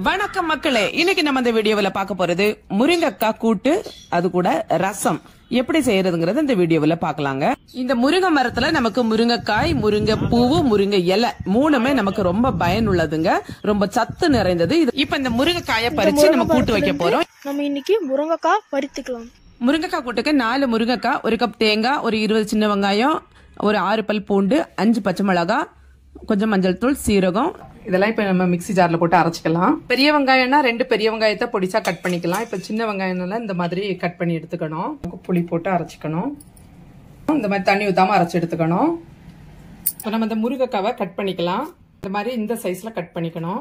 வணக்கம் மக்களே இன்னைக்கு நம்ம இந்த வீடியோவில் பார்க்க போறது முருங்கக்காய் கூட்டு அது கூட ரசம் எப்படி செய்யறதுங்கிறது இந்த வீடியோவில் பார்க்கலாங்க இந்த முருங்கை மரத்துல நமக்கு முருங்கைக்காய் முருங்கை பூவு முருங்கை இலை மூணுமே நமக்கு ரொம்ப பயனுள்ளதுங்க ரொம்ப சத்து நிறைந்தது இது இப்ப இந்த முருங்கைக்காயை பறிச்சு நம்ம கூட்டு வைக்க போறோம் நம்ம இன்னைக்கு முருங்கைக்காய் பறித்துக்கலாம் முருங்கைக்காய் கூட்டுக்கு நாலு முருங்கைக்காய் ஒரு கப் தேங்காய் ஒரு இருபது சின்ன வெங்காயம் ஒரு ஆறு பல் பூண்டு அஞ்சு பச்சை மிளகாய் கொஞ்சம் மஞ்சள் தூள் சீரகம் இதெல்லாம் இப்போ நம்ம மிக்ஸி ஜாரில் போட்டு அரைச்சிக்கலாம் பெரிய வெங்காயம்னா ரெண்டு பெரிய வெங்காயத்தை பொடிசா கட் பண்ணிக்கலாம் இப்போ சின்ன வெங்காயம்னால இந்த மாதிரி கட் பண்ணி எடுத்துக்கணும் புளி போட்டு அரைச்சிக்கணும் இந்த மாதிரி தண்ணி ஊத்தாம அரைச்சி எடுத்துக்கணும் இப்போ நம்ம இந்த முருங்கைக்காவை கட் பண்ணிக்கலாம் இந்த மாதிரி இந்த சைஸ்ல கட் பண்ணிக்கணும்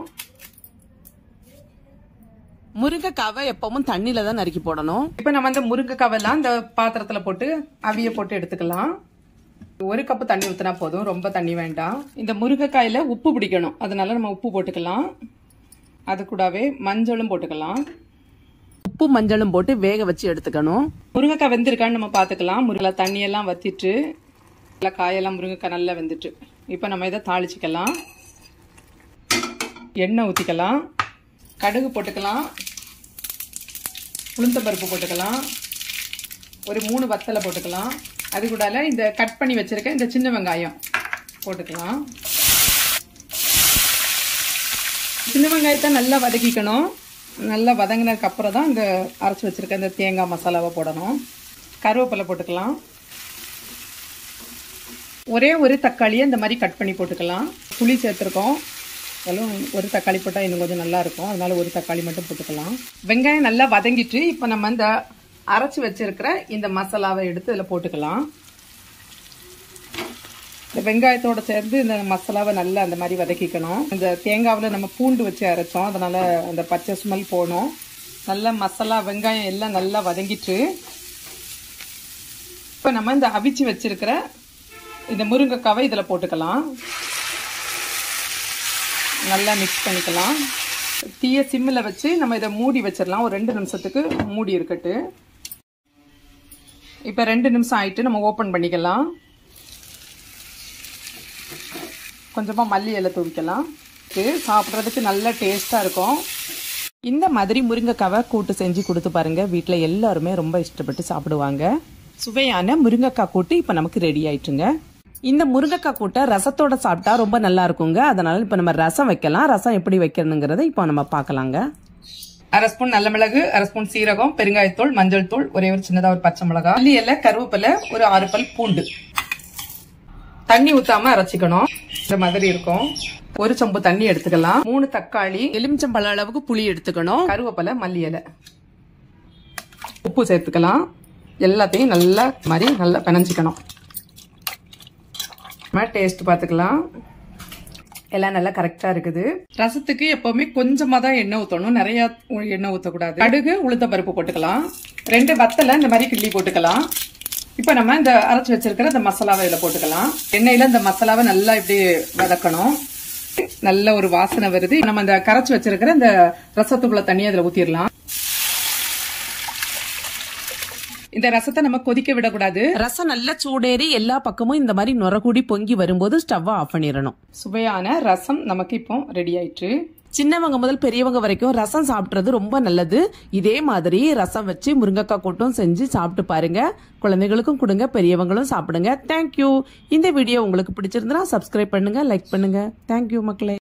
முருங்கைக்காவை எப்பவும் தண்ணியில தான் நறுக்கி போடணும் இப்போ நம்ம இந்த முருங்கைக்காவெல்லாம் இந்த பாத்திரத்துல போட்டு அவிய போட்டு எடுத்துக்கலாம் ஒரு கப்பு தண்ணி ஊத்தினா போதும் ரொம்ப தண்ணி வேண்டாம் இந்த முருங்கைக்காயில உப்பு பிடிக்கணும் அதனால நம்ம உப்பு போட்டுக்கலாம் அது கூடவே மஞ்சளும் போட்டுக்கலாம் உப்பு மஞ்சளும் போட்டு வேக வச்சு எடுத்துக்கணும் முருங்கைக்காய் வெந்திருக்கான்னு நம்ம பார்த்துக்கலாம் முருங்கை தண்ணியெல்லாம் வத்திட்டு நல்லா காயெல்லாம் முருங்கைக்காய் நல்லா வெந்துட்டு இப்போ நம்ம இதை தாளிச்சிக்கலாம் எண்ணெய் ஊற்றிக்கலாம் கடுகு போட்டுக்கலாம் உளுந்தம்பருப்பு போட்டுக்கலாம் ஒரு மூணு வத்தலை போட்டுக்கலாம் அது கூடால இந்த கட் பண்ணி வச்சிருக்க இந்த சின்ன வெங்காயம் போட்டுக்கலாம் சின்ன வெங்காயத்தை நல்லா வதக்கிக்கணும் நல்லா வதங்கினதுக்கு அப்புறம் தான் இந்த அரைச்சி வச்சிருக்க இந்த தேங்காய் மசாலாவை போடணும் கருவேப்பிலை போட்டுக்கலாம் ஒரே ஒரு தக்காளியை இந்த மாதிரி கட் பண்ணி போட்டுக்கலாம் புளி சேர்த்துருக்கோம் அதிலும் ஒரு தக்காளி போட்டால் இன்னும் கொஞ்சம் நல்லா இருக்கும் அதனால ஒரு தக்காளி மட்டும் போட்டுக்கலாம் வெங்காயம் நல்லா வதங்கிட்டு இப்போ நம்ம இந்த அரைச்சி வச்சிருக்கிற இந்த மசாலாவை எடுத்து இதில் போட்டுக்கலாம் இந்த வெங்காயத்தோட சேர்ந்து இந்த மசாலாவை நல்லா அந்த மாதிரி வதக்கிக்கணும் இந்த தேங்காவில் நம்ம பூண்டு வச்சு அரைச்சோம் அதனால அந்த பச்சை ஸ்மெல் போகணும் நல்லா மசாலா வெங்காயம் எல்லாம் நல்லா வதங்கிட்டு இப்போ நம்ம இந்த அவிச்சு வச்சிருக்கிற இந்த முருங்கைக்காவை இதில் போட்டுக்கலாம் நல்லா மிக்ஸ் பண்ணிக்கலாம் தீய சிம்மில் வச்சு நம்ம இதை மூடி வச்சிடலாம் ஒரு ரெண்டு நிமிஷத்துக்கு மூடி இருக்கட்டு இப்போ ரெண்டு நிமிஷம் ஆயிட்டு நம்ம ஓப்பன் பண்ணிக்கலாம் கொஞ்சமாக மல்லி இலை தூவிக்கலாம் இது சாப்பிட்றதுக்கு நல்ல டேஸ்ட்டாக இருக்கும் இந்த மாதிரி முருங்கைக்காவை கூட்டு செஞ்சு கொடுத்து பாருங்க வீட்டில் எல்லாருமே ரொம்ப இஷ்டப்பட்டு சாப்பிடுவாங்க சுவையான முருங்கைக்காய் கூட்டு இப்போ நமக்கு ரெடி ஆயிட்டுங்க இந்த முருங்கைக்காய் கூட்டை ரசத்தோட சாப்பிட்டா ரொம்ப நல்லா இருக்குங்க அதனால இப்போ நம்ம ரசம் வைக்கலாம் ரசம் எப்படி வைக்கணுங்கிறத இப்போ நம்ம பார்க்கலாங்க அரை ஸ்பூன் நல்ல மிளகு அரை ஸ்பூன் சீரகம் பெருங்காயத்தூள் மஞ்சள் தூள் ஒரே ஒரு சின்னதா ஒரு பச்சை மிளகாய் மல்லி இலை கருவேப்பிலை ஒரு ஆறு பல் பூண்டு தண்ணி ஊத்தாம அரைச்சிக்கணும் இந்த மாதிரி இருக்கும் ஒரு சொம்பு தண்ணி எடுத்துக்கலாம் மூணு தக்காளி எலுமிச்சம்பழ அளவுக்கு புளி எடுத்துக்கணும் கருவேப்பிலை மல்லி இலை உப்பு சேர்த்துக்கலாம் எல்லாத்தையும் நல்லா மாதிரி நல்லா பிணைஞ்சிக்கணும் டேஸ்ட் பார்த்துக்கலாம் எல்லாம் நல்லா கரெக்டா இருக்குது ரசத்துக்கு எப்பவுமே கொஞ்சமா தான் எண்ணெய் ஊத்தணும் நிறைய உ- எண்ணெய் ஊத்தக்கூடாது கடுகு உளுத்த பருப்பு போட்டுக்கலாம் ரெண்டு வத்தலை இந்த மாதிரி கிள்ளி போட்டுக்கலாம் இப்போ நம்ம இந்த அரைச்சு வச்சிருக்கிற இந்த மசாலாவை இதில் போட்டுக்கலாம் எண்ணெயில இந்த மசாலாவை நல்லா இப்படி வதக்கணும் நல்ல ஒரு வாசனை வருது நம்ம இந்த கரைச்சு வச்சிருக்கிற இந்த ரசத்துக்குள்ள தண்ணியை அதில் ஊத்திடலாம் இந்த ரசத்தை நம்ம கொதிக்க விடக்கூடாது ரசம் நல்லா சூடேறி எல்லா பக்கமும் இந்த மாதிரி நுரக்கூடி பொங்கி வரும்போது ஸ்டவ் ஆஃப் பண்ணிடணும் சுவையான ரசம் நமக்கு இப்போ ரெடி ஆயிட்டு சின்னவங்க முதல் பெரியவங்க வரைக்கும் ரசம் சாப்பிட்றது ரொம்ப நல்லது இதே மாதிரி ரசம் வச்சு முருங்கைக்காய் கூட்டும் செஞ்சு சாப்பிட்டு பாருங்க குழந்தைகளுக்கும் கொடுங்க பெரியவங்களும் சாப்பிடுங்க தேங்க்யூ இந்த வீடியோ உங்களுக்கு பிடிச்சிருந்தா சப்ஸ்கிரைப் பண்ணுங்க லைக் பண்ணுங்க தேங்க்யூ மக்களே